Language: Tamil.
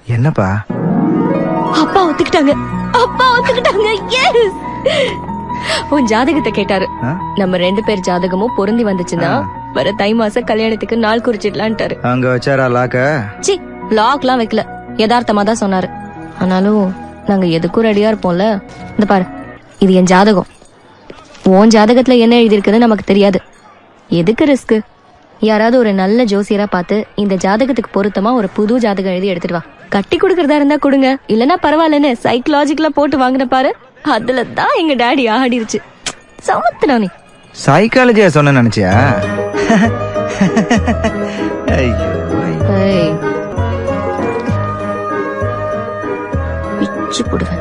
என்னப்பா அப்பா ஒத்துக்கிட்டாங்க அப்பா ஒத்துக்கிட்டாங்க எஸ் உன் ஜாதகத்தை கேட்டாரு ஆ? நம்ம ரெண்டு பேர் ஜாதகமும் பொருந்தி வந்துச்சுன்னா வர தை மாசம் கல்யாணத்துக்கு நாள் குறிச்சிடலான்ட்டாரு அங்க வச்சாரா லாக்க சி லாக்லாம் வைக்கல யதார்த்தமா தான் சொன்னாரு ஆனாலும் நாங்க எதுக்கும் ரெடியா இருப்போம்ல இந்த பாரு இது என் ஜாதகம் உன் ஜாதகத்துல என்ன எழுதியிருக்குன்னு நமக்கு தெரியாது எதுக்கு ரிஸ்க் யாராவது ஒரு நல்ல ஜோசியரா பார்த்து இந்த ஜாதகத்துக்கு பொருத்தமா ஒரு புது ஜாதகம் எழுதி எடுத்துட்டு வா கட்டி கொடுக்கறதா இருந்தா கொடுங்க இல்லனா பரவாயில்லன்னு சைக்கலாஜிக்கலா போட்டு வாங்கின பாரு அதுல தான் எங்க டாடி ஆடிருச்சு சமத்துனா நீ சைக்காலஜியா சொன்ன நினைச்சியா ஐயோ ஏய். பிச்சு போடுவேன்